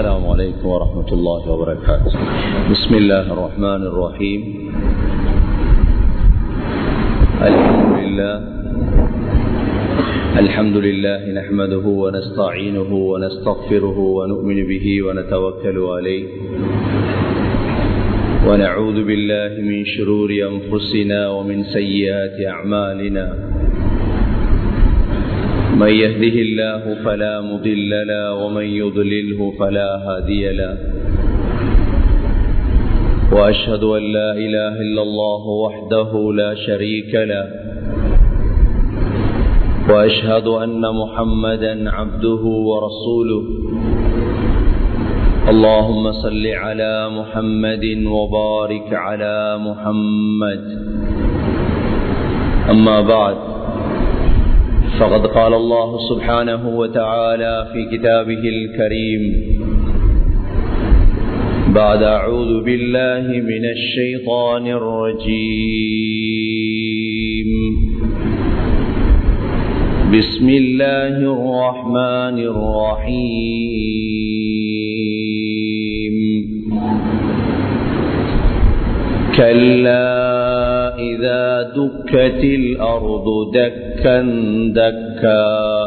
السلام عليكم ورحمة الله وبركاته بسم الله الرحمن الرحيم الحمد لله الحمد لله نحمده ونستعينه ونستغفره ونؤمن به ونتوكل عليه ونعوذ بالله من شرور أنفسنا ومن سيئات أعمالنا من يهده الله فلا مضل له ومن يضلله فلا هادي له وأشهد أن لا إله إلا الله وحده لا شريك له وأشهد أن محمدا عبده ورسوله اللهم صل على محمد وبارك على محمد أما بعد فقد قال الله سبحانه وتعالى في كتابه الكريم بعد أعوذ بالله من الشيطان الرجيم بسم الله الرحمن الرحيم كلا إذا دكت الأرض دكا دكا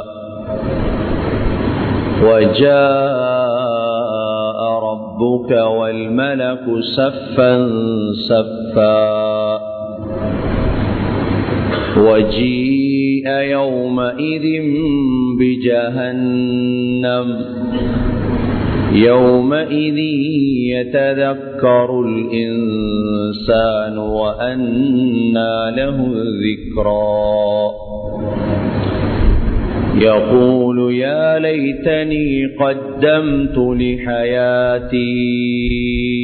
وجاء ربك والملك سفا سفا وجيء يومئذ بجهنم يومئذ يتذكر الإنسان وأنى له الذكرى يقول يا ليتني قدمت لحياتي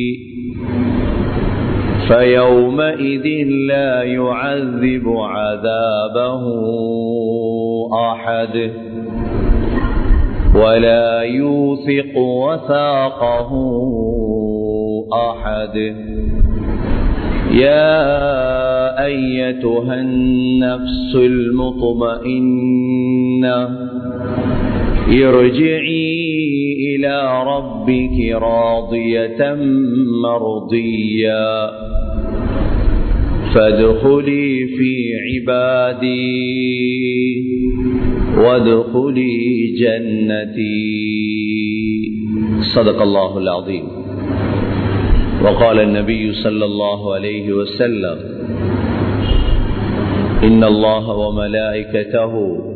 فيومئذ لا يعذب عذابه أحد ولا يوثق وثاقه أحد يا أيتها النفس المطمئنة ارجعي إلى ربك راضية مرضية فادخلي في عبادي وادخلي جنتي صدق الله العظيم وقال النبي صلى الله عليه وسلم إن الله وملائكته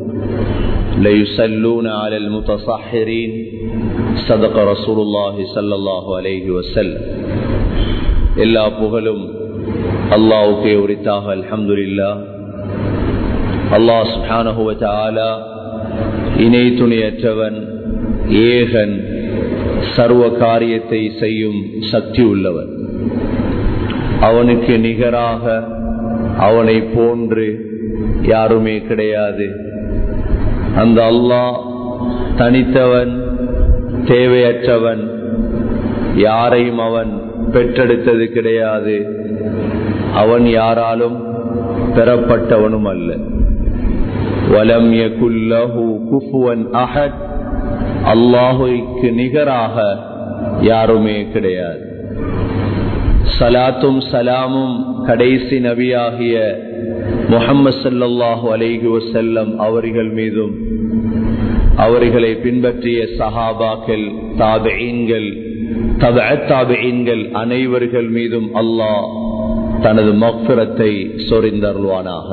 ليسلون على المتصحرين صدق رسول الله صلى الله عليه وسلم எல்லா புகழும் அல்லாவுக்கே உரித்தாக அல்ஹம்துலில்லா அல்லாஹ் சுப்ஹானஹு வ தஆலா இணை துணையற்றவன் ஏகன் சர்வ காரியத்தை செய்யும் சக்தி உள்ளவன் அவனுக்கு நிகராக அவனை போன்று யாருமே கிடையாது அந்த அல்லாஹ் தனித்தவன் தேவையற்றவன் யாரையும் அவன் பெற்றெடுத்தது கிடையாது அவன் யாராலும் பெறப்பட்டவனும் அல்ல வலம் யகுல்லஹு குஃபுவன் அஹத் அல்லாஹுக்கு நிகராக யாருமே கிடையாது சலாத்தும் சலாமும் கடைசி நபியாகிய முகம்மது சல்லாஹூ அலைஹி வசல்லம் அவர்கள் மீதும் அவர்களை பின்பற்றிய சஹாபாக்கள் தாபெயின்கள் தப தாபெயின்கள் அனைவர்கள் மீதும் அல்லாஹ் தனது மக்பிரத்தை சொரிந்தருள்வானாக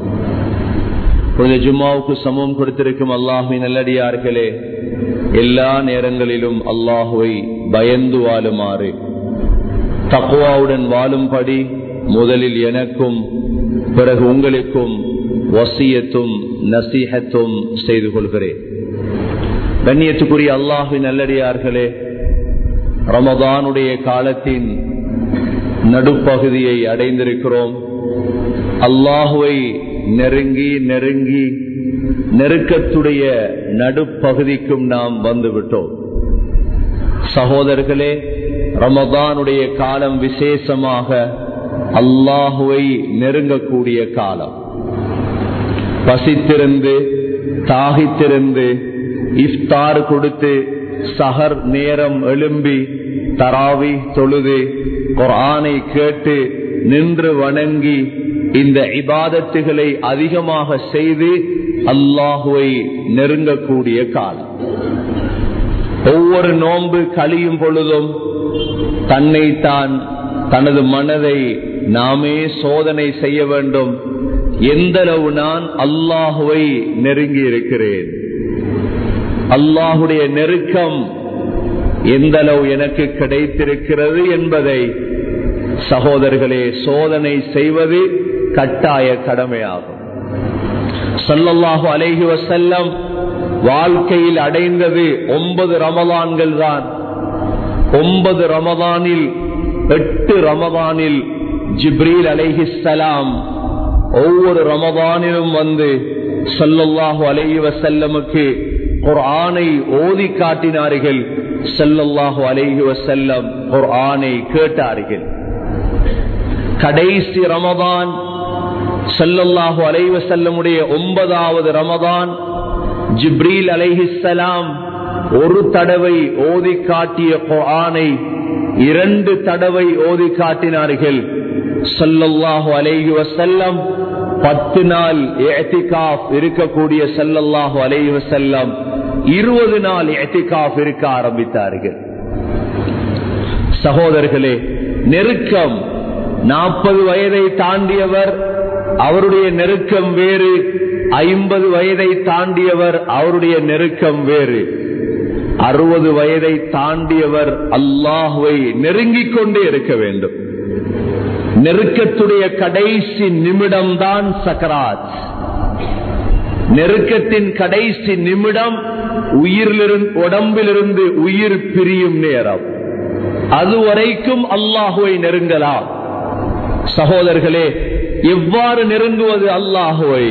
புனித ஜும்மாவுக்கு சமம் கொடுத்திருக்கும் அல்லாஹுவின் நல்லடியார்களே எல்லா நேரங்களிலும் அல்லாஹுவை பயந்து வாழுமாறு தக்குவாவுடன் வாழும்படி முதலில் எனக்கும் பிறகு உங்களுக்கும் வசியத்தும் நசீகத்தும் செய்து கொள்கிறேன் கண்ணியத்துக்குரிய அல்லாஹுவின் நல்லடியார்களே ரமதானுடைய காலத்தின் நடுப்பகுதியை அடைந்திருக்கிறோம் அல்லாஹுவை நெருங்கி நெருங்கி நெருக்கத்துடைய நடுப்பகுதிக்கும் நாம் வந்துவிட்டோம் சகோதரர்களே ரமதானுடைய காலம் விசேஷமாக அல்லாஹுவை நெருங்கக்கூடிய காலம் பசித்திருந்து தாகித்திருந்து இஃப்தார் கொடுத்து சஹர் நேரம் எழும்பி தராவி தொழுது குரானை கேட்டு நின்று வணங்கி இந்த இபாதத்துகளை அதிகமாக செய்து அல்லாஹுவை நெருங்கக்கூடிய காலம் ஒவ்வொரு நோன்பு கழியும் பொழுதும் தன்னை தான் தனது மனதை நாமே சோதனை செய்ய வேண்டும் எந்தளவு நான் அல்லாஹுவை நெருங்கி இருக்கிறேன் அல்லாஹுடைய நெருக்கம் எந்தளவு எனக்கு கிடைத்திருக்கிறது என்பதை சகோதரர்களே சோதனை செய்வது கட்டாய கடமையாகும் சல்லல்லாஹு அலைஹி வசல்லம் வாழ்க்கையில் அடைந்தது ஒன்பது ரமதான்கள் தான் ஒன்பது ரமதானில் எட்டு ரமதானில் ஜிப்ரீல் அலைஹிஸ்ஸலாம் ஒவ்வொரு ரமதானிலும் வந்து சல்லல்லாஹு அலைஹி வசல்லமுக்கு குர்ஆனை ஓதி காட்டினார்கள் சல்லல்லாஹு அலைஹி வசல்லம் குர்ஆனை கேட்டார்கள் கடைசி ரமதான் சல்லல்லாஹு அலைஹி வசல்லமுடைய ஒன்பதாவது ரமதான் ஜிப்ரீல் அலைஹிஸ்ஸலாம் ஒரு தடவை ஓதி காட்டிய குர்ஆனை இரண்டு தடவை ஓதி காட்டினார்கள் சல்லல்லாஹு அலைஹி வசல்லம் பத்து நாள் ஏத்திகாப் இருக்கக்கூடிய சல்லல்லாஹு அலைஹி வசல்லம் இருபது நாள் ஏத்திகாப் இருக்க ஆரம்பித்தார்கள் சகோதரர்களே நெருக்கம் நாற்பது வயதை தாண்டியவர் அவருடைய நெருக்கம் வேறு ஐம்பது வயதை தாண்டியவர் அவருடைய நெருக்கம் வேறு அறுபது வயதை தாண்டியவர் அல்லாஹுவை நெருங்கிக் கொண்டே இருக்க வேண்டும் நெருக்கத்துடைய கடைசி நிமிடம்தான் சக்கராத் நெருக்கத்தின் கடைசி நிமிடம் உயிரிலிருந்து உடம்பிலிருந்து உயிர் பிரியும் நேரம் அதுவரைக்கும் அல்லாஹுவை நெருங்கலாம் சகோதரர்களே எவ்வாறு நெருங்குவது அல்லாஹுவை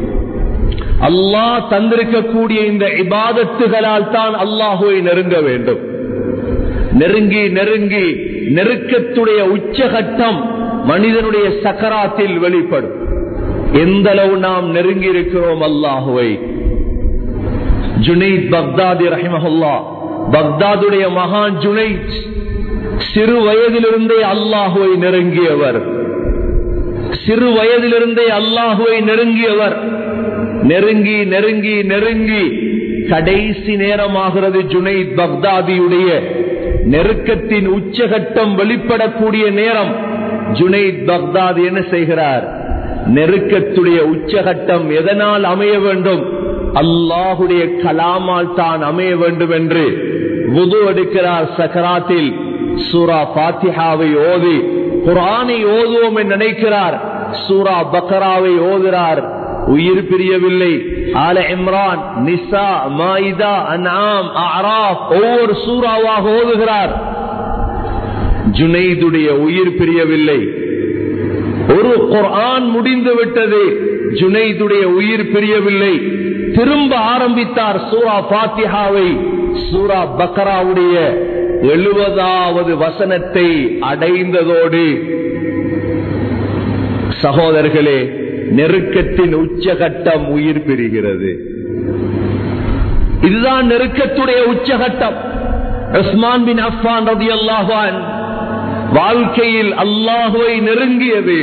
அல்லாஹ் தந்திருக்கக்கூடிய இந்த இபாதத்துகளால் தான் அல்லாஹுவை நெருங்க வேண்டும் நெருங்கி நெருங்கி நெருக்கத்துடைய உச்சகட்டம் மனிதனுடைய சக்கராத்தில் வெளிப்படும் எந்த அளவு நாம் நெருங்கி இருக்கிறோம் அல்லாஹுவை ஜுனைத் பக்தாதி ரஹிமஹல்லா பக்தாதுடைய மகான் ஜுனைத் சிறு வயதிலிருந்தே அல்லாஹுவை நெருங்கியவர் சிறு வயதிலிருந்தே அல்லாஹுவை நெருங்கியவர் நெருங்கி நெருங்கி நெருங்கி கடைசி நேரமாகிறது ஜுனைத் பக்தாதியுடைய நெருக்கத்தின் உச்சகட்டம் வெளிப்படக்கூடிய நேரம் ஜுனைத் பக்தாத் என்ன செய்கிறார் நெருக்கத்துடைய உச்சகட்டம் எதனால் அமைய வேண்டும் அல்லாஹுடைய கலாமால் தான் அமைய வேண்டும் என்று புது எடுக்கிறார் சக்கராத்தில் சூரா பாத்திஹாவை ஓதி குரானை ஓதுவோம் என்று நினைக்கிறார் சூரா பக்கராவை ஓதுறார் உயிர் பிரியவில்லை ஆல இம்ரான் நிசா மாயிதா அன்ஆம் அராப் ஒவ்வொரு சூறாவாக ஓதுகிறார் ஜுனைதுடைய உயிர் பிரியவில்லை ஒரு குர்ஆன் முடிந்து விட்டது ஜுனைதுடைய உயிர் பிரியவில்லை திரும்ப ஆரம்பித்தார் சூரா பாத்திஹாவை சூரா பக்கராவுடைய எழுபதாவது வசனத்தை அடைந்ததோடு சகோதரர்களே நெருக்கத்தின் உச்சகட்டம் உயிர் பெறுகிறது இதுதான் நெருக்கத்துடைய உச்சகட்டம் உஸ்மான் பின் அஃபான் ரதி அல்லாஹான் வாழ்க்கையில் அல்லாஹுவை நெருங்கியது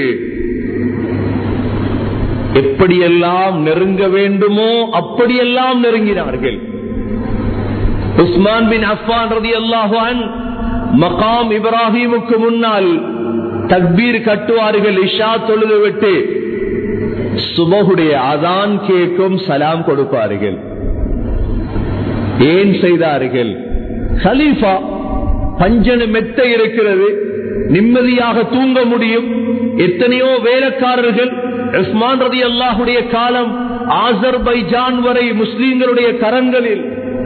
எப்படியெல்லாம் நெருங்க வேண்டுமோ அப்படியெல்லாம் நெருங்கினார்கள் உஸ்மான் பின் அஃபான் ரதி அல்லாஹான் மகாம் இப்ராஹிமுக்கு முன்னால் தக்பீர் கட்டுவார்கள் இஷா தொழுது விட்டு சுபகுடைய அதான் கேட்கும் சலாம் கொடுப்பார்கள் ஏன் செய்தார்கள் ஹலீஃபா பஞ்சனு மெத்த இருக்கிறது நிம்மதியாக தூங்க முடியும் எத்தனையோ வேலைக்காரர்கள் உஸ்மான் ரதி அல்லாஹுடைய காலம் ஆசர்பைஜான் வரை முஸ்லீம்களுடைய கரங்களில்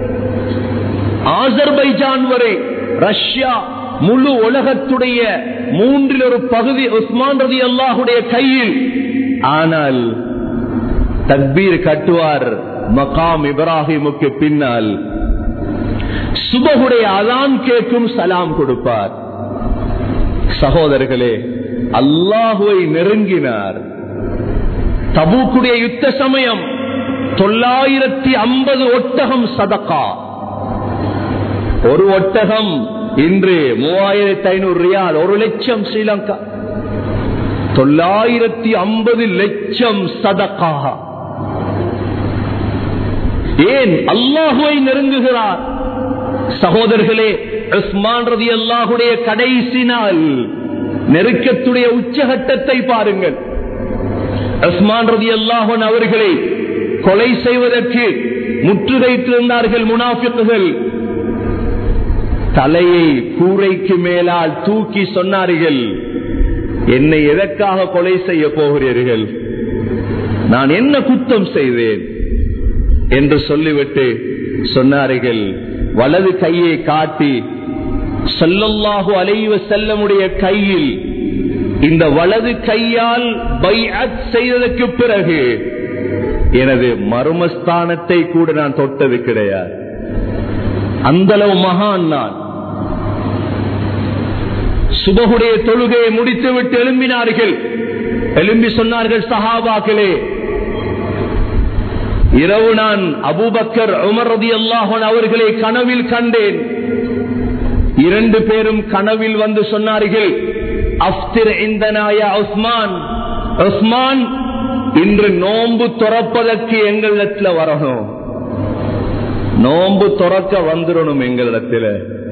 ஆசர்பைஜான் வரை ரஷ்யா முழு உலகத்துடைய மூன்றில் ஒரு பகுதி உஸ்மான் ரதி அல்லாஹுடைய கையில் ஆனால் தக்பீர் கட்டுவார் மகாம் இப்ராஹிமுக்கு பின்னால் சுபகுடைய அதான் கேட்கும் சலாம் கொடுப்பார் சகோதரர்களே அல்லாஹுவை நெருங்கினார் தபூக்குடைய யுத்த சமயம் தொள்ளாயிரத்தி ஐம்பது ஒட்டகம் சதக்கா ஒரு ஒட்டகம் இன்று மூவாயிரத்தி ஐநூறு ரியால் ஒரு லட்சம் ஸ்ரீலங்கா தொள்ளாயிரத்தி ஐம்பது லட்சம் சதக்காக ஏன் அல்லாஹுவை நெருங்குகிறார் சகோதரர்களே உஸ்மான் ரதி அல்லாஹுடைய கடைசி நாள் நெருக்கத்துடைய உச்சகட்டத்தை பாருங்கள் உஸ்மான் ரதி அல்லாஹன் அவர்களை கொலை செய்வதற்கு முற்றுகைத்திருந்தார்கள் முனாஃபிக்குகள் தலையை கூரைக்கு மேலால் தூக்கி சொன்னார்கள் என்னை எதற்காக கொலை செய்ய போகிறீர்கள் நான் என்ன குத்தம் செய்தேன் என்று சொல்லிவிட்டு சொன்னார்கள் வலது கையை காட்டி சொல்லல்லாஹு அலைவ செல்லமுடைய கையில் இந்த வலது கையால் பைஅத் செய்ததற்கு பிறகு எனது மர்மஸ்தானத்தை கூட நான் தொட்டது கிடையாது அந்த அளவு மகான் நான் சுபகுடைய தொழுகையை முடித்துவிட்டு எழும்பினார்கள் எழும்பி சொன்னார்கள் சஹாபாக்களே இரவு நான் அபூபக்கர் உமர் ரதி அல்லாஹன் அவர்களை கனவில் கண்டேன் இரண்டு பேரும் கனவில் வந்து சொன்னார்கள் அப்திர் இந்த நாயா உஸ்மான் உஸ்மான் இன்று நோன்பு துறப்பதற்கு எங்களிடத்துல வரணும் நோன்பு துறக்க வந்துடணும் எங்களிடத்துல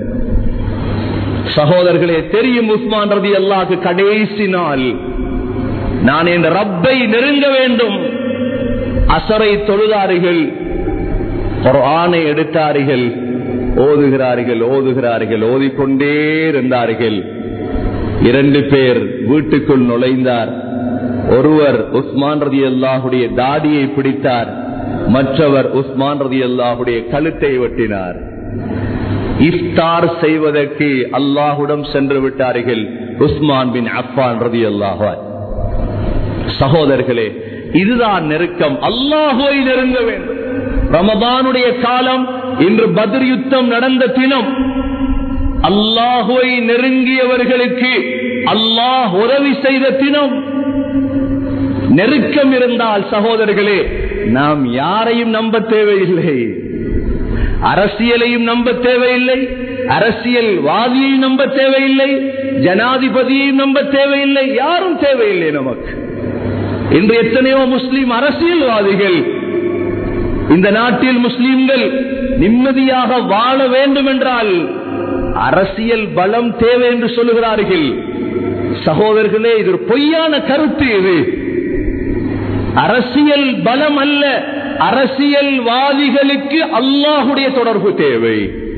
சகோதரர்களே தெரியும் உஸ்மான் ரதி அல்லாஹ் கடைசி நாள் நான் என் ரப்பை நெருங்க வேண்டும் அசரை தொழுதார்கள் ஒரு ஆணை எடுத்தார்கள் ஓதுகிறார்கள் ஓதுகிறார்கள் ஓதிக்கொண்டே இருந்தார்கள் இரண்டு பேர் வீட்டுக்குள் நுழைந்தார் ஒருவர் உஸ்மான் ரதி அல்லாஹுடைய தாடியை பிடித்தார் மற்றவர் உஸ்மான் ரதி அல்லாஹுடைய கழுத்தை வெட்டினார் இஃப்தார் செய்வதற்கு அல்லாஹுடன் சென்று விட்டார்கள் உஸ்மான் பின் அஃபான் ரதி அல்லாஹான் சகோதரர்களே இதுதான் நெருக்கம் அல்லாஹுவை நெருங்க வேண்டும் ரமதானுடைய காலம் இன்று பதிர் யுத்தம் நடந்த தினம் அல்லாஹுவை நெருங்கியவர்களுக்கு அல்லாஹ் உதவி செய்த தினம் நெருக்கம் இருந்தால் சகோதரர்களே நாம் யாரையும் நம்ப தேவையில்லை அரசியலையும் நம்ப தேவையில்லை அரசியல்வாதியையும் நம்ப தேவையில்லை ஜனாதிபதியையும் நம்ப தேவையில்லை யாரும் தேவையில்லை நமக்கு இன்று எத்தனையோ முஸ்லிம் அரசியல்வாதிகள் இந்த நாட்டில் முஸ்லிம்கள் நிம்மதியாக வாழ வேண்டும் என்றால் அரசியல் பலம் தேவை என்று சொல்லுகிறார்கள் சகோதரர்களே இது ஒரு பொய்யான கருத்து இது அரசியல் பலம் அல்ல அரசியல்வாதிகளுக்கு அல்லாஹுடைய தொடர்பு தேவை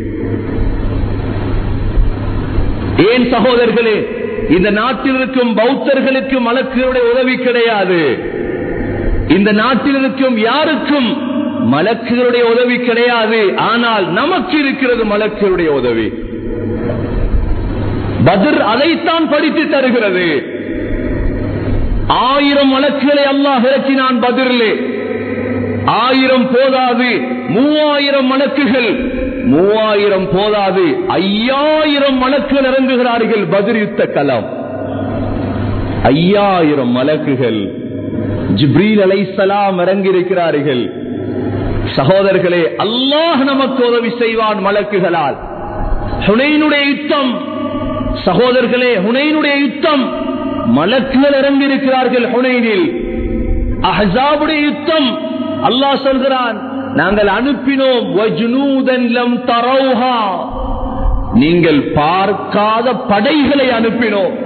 ஏன் சகோதரர்களே இந்த நாட்டில் இருக்கும் பௌத்தர்களுக்கு மலக்குகளுடைய உதவி கிடையாது இந்த நாட்டில் இருக்கும் யாருக்கும் மலக்குகளுடைய உதவி கிடையாது ஆனால் நமக்கு இருக்கிறது மலக்குகளுடைய உதவி பதிர் அதைத்தான் படித்து தருகிறது ஆயிரம் வழக்குகளை அல்லாஹ் இறக்கினான் பதிரிலே ஆயிரம் போதாது மூவாயிரம் வழக்குகள் மூவாயிரம் போதாது ஐயாயிரம் வழக்குகள் இறங்குகிறார்கள் பதிர் யுத்த கலாம் ஐயாயிரம் மலக்குகள் ஜிப்ரீல் அலைசலாம் இறங்கியிருக்கிறார்கள் சகோதரர்களே அல்லாஹ் நமக்கு உதவி செய்வான் மலக்குகளால் ஹுனைனுடைய யுத்தம் சகோதரர்களே ஹுனைனுடைய யுத்தம் மலக்குகள் இறங்கியிருக்கிறார்கள் ஹுனைனில் அஹாபுடைய யுத்தம் அல்லாஹ் சொல்கிறான் நாங்கள் அனுப்பினோம் தரௌஹா நீங்கள் பார்க்காத படைகளை அனுப்பினோம்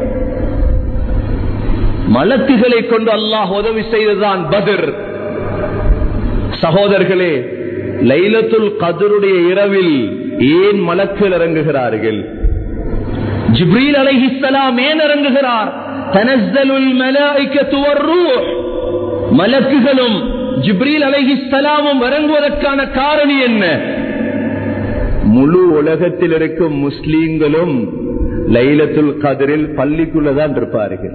மலக்குகளை கொண்டு அல்லாஹ் உதவி செய்ததுதான் பதிர் சகோதரர்களே லைலத்துல் கதருடைய இரவில் ஏன் மலக்குகள் இறங்குகிறார்கள் ஜிப்ரீல் அலைஹிஸ்ஸலாம் ஏன் இறங்குகிறார் தனஸ்தலுல் மலாயிக்கத்து வர்ரூஹ் மலக்குகளும் ஜிப்ரீல் அலைஹிஸ்ஸலாமும் இறங்குவதற்கான காரணி என்ன முழு உலகத்தில் இருக்கும் முஸ்லீம்களும் லைலத்துல் கதிரில் பள்ளிக்குள்ளதான் இருப்பார்கள்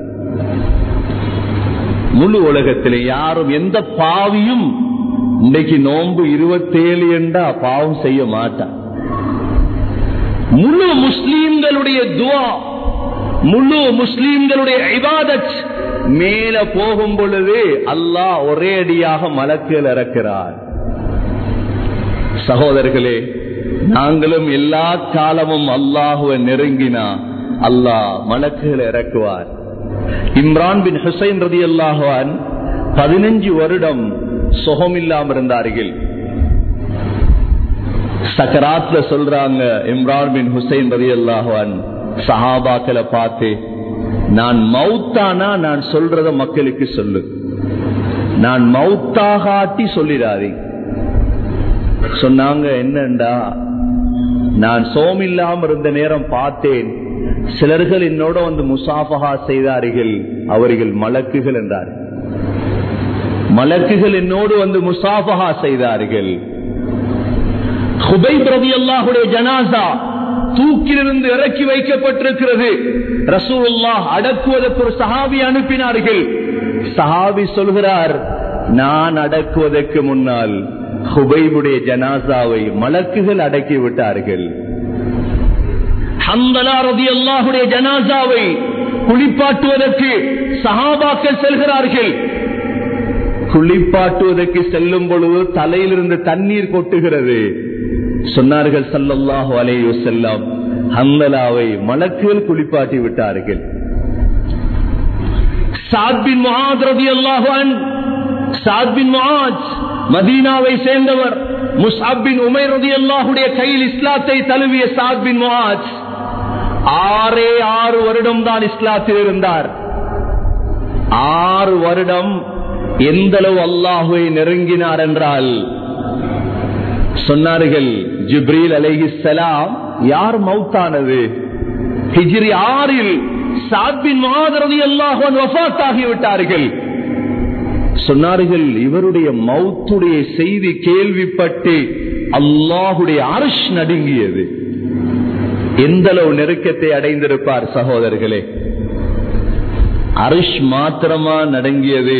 முழு உலகத்தில் யாரும் எந்த பாவியும் இன்னைக்கு நோன்பு இருபத்தேழு என்றா பாவம் செய்ய மாட்டான் முழு முஸ்லீம்களுடைய துவா முழு முஸ்லீம்களுடைய இபாதத் மேல போகும் பொழுது அல்லாஹ் ஒரே அடியாக மலக்குகள் இறக்கிறார் சகோதரர்களே நாங்களும் எல்லா காலமும் அல்லாஹுவ நெருங்கினா அல்லாஹ் மலக்குகளை இறக்குவார் இம்ரான் பின் ஹுசைன் ரதி அல்லாஹான் பதினஞ்சு வருடம் சுகமில்லாம இருந்தார்கள் சக்கராத்ல சொல்றாங்க இம்ரான் பின் ஹுசைன் ரதி அல்லாஹான் சஹாபாக்களை பார்த்து நான் மவுத்தானா நான் சொல்றத மக்களுக்கு சொல்லு நான் மவுத்தாகாட்டி சொல்லிடாதே சொன்னாங்க என்னண்டா நான் சோமில்லாம இருந்த நேரம் பார்த்தேன் சிலர்கள் என்னோட வந்து முசாஃபகா செய்தார்கள் அவர்கள் மலக்குகள் என்றார் மலக்குகள் என்னோடு வந்து முசாஃபகா செய்தார்கள் ஹுபை பிரதி அல்லாஹுடைய ஜனாசா தூக்கிலிருந்து இறக்கி வைக்கப்பட்டிருக்கிறது ரசூலுல்லாஹ் அடக்குவதற்கு ஒரு சஹாபி அனுப்பினார்கள் சஹாபி சொல்கிறார் நான் அடக்குவதற்கு முன்னால் ஹுபைபுடைய ஜனாசாவை மலக்குகள் அடக்கி விட்டார்கள் ஹந்தலா ரதி அல்லாஹுடைய ஜனாசாவை குளிப்பாட்டுவதற்கு சஹாபாக்கள் செல்கிறார்கள் குளிப்பாட்டுவதற்கு செல்லும் பொழுது தலையிலிருந்து தண்ணீர் கொட்டுகிறது சொன்னார்கள் சல்லல்லாஹு அலையு செல்லம் ஹந்தலாவை மலக்குகள் குளிப்பாட்டி விட்டார்கள் சாத்பின் முஹாத் ரதி அல்லாஹான் சாத்பின் முஹாத் மதீனாவை சேர்ந்தவர் முசாபின் உமைர் ரதி அல்லாஹுடைய கையில் இஸ்லாத்தை தழுவிய சாத்பின் முஹாத் ஆறே ஆறு வருடம் தான் இஸ்லாத்தில் இருந்தார் ஆறு வருடம் எந்த அளவு அல்லாஹுவை நெருங்கினார் என்றால் சொன்னார்கள் ஜிப்ரீல் அலைஹிஸ்ஸலாம் யார் மௌத்தானது ஹிஜ்ரி ஆறில் சாத்பின் மாதரதி அல்லாஹன் வஃத்தாகிவிட்டார்கள் சொன்னார்கள் இவருடைய மௌத்துடைய செய்தி கேள்விப்பட்டு அல்லாஹுடைய அரஷ் நடுங்கியது எந்த அளவு நெருக்கத்தை அடைந்திருப்பார் சகோதரர்களே அரிஷ் மாத்திரமா நடங்கியது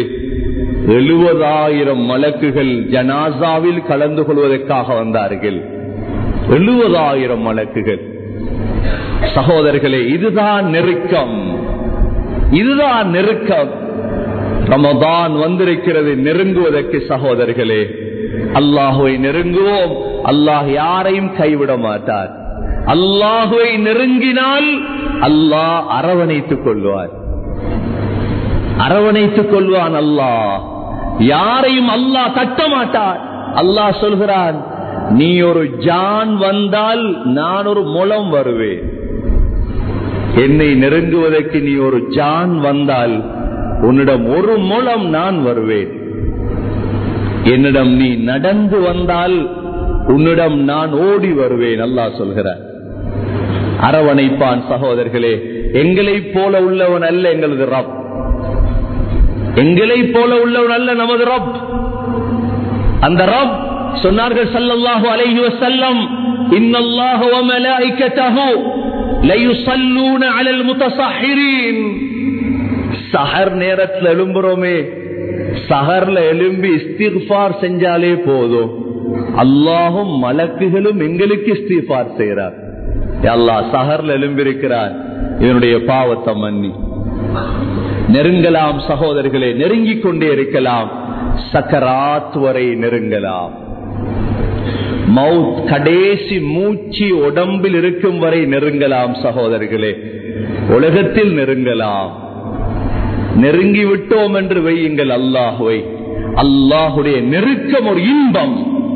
எழுபதாயிரம் மலக்குகள் ஜனாசாவில் கலந்து கொள்வதற்காக வந்தார்கள் எழுபதாயிரம் மலக்குகள் சகோதரர்களே இதுதான் நெருக்கம் இதுதான் நெருக்கம் ரமதான் வந்திருக்கிறது நெருங்குவதற்கு சகோதரர்களே அல்லாஹுவை நெருங்குவோம் அல்லாஹ் யாரையும் கைவிட மாட்டார் அல்லாஹுவை நெருங்கினால் அல்லாஹ் அரவணைத்துக் கொள்வார் அரவணைத்துக் கொள்வான் அல்லாஹ் யாரையும் அல்லாஹ் தட்ட மாட்டார் அல்லாஹ் சொல்கிறான் நீ ஒரு ஜான் வந்தால் நான் ஒரு முளம் வருவேன் என்னை நெருங்குவதற்கு நீ ஒரு ஜான் வந்தால் உன்னிடம் ஒரு முளம் நான் வருவேன் என்னிடம் நீ நடந்து வந்தால் உன்னிடம் நான் ஓடி வருவேன் அல்லாஹ் சொல்கிறார் அரவணைப்பான் சகோதரர்களே எங்களை போல உள்ளவன் அல்ல எங்களது ரப் எங்களை போல உள்ளவன் அல்ல நமது ரப் அந்த ரப் சொன்னார்கள் சல்லல்லாஹு அலைஹி வஸல்லம் இன்னல்லாஹு வ மலாயிகத்தஹு லயுஸல்லூன அலல் முத்தஸஹிரீன் சஹர் நேரத்துல எழும்புறோமே சஹர்ல எழும்பி இஸ்திஃபார் செஞ்சாலே போதும் அல்லாஹும் மலக்குகளும் எங்களுக்கு இஸ்திஃபார் செய்யறார் அல்லாஹ் சஹர்ல எழும்பியிருக்கிறார் இவனுடைய பாவத்தை மன்னி நெருங்கலாம் சகோதரர்களே நெருங்கிக் கொண்டே இருக்கலாம் சக்கராத் வரை நெருங்கலாம் மவுத் கடைசி மூச்சு உடம்பில் இருக்கும் வரை நெருங்கலாம் சகோதரர்களே உலகத்தில் நெருங்கலாம் நெருங்கி விட்டோம் என்று வையுங்கள் அல்லாஹுவை அல்லாஹுடைய நெருக்கம் ஒரு இன்பம்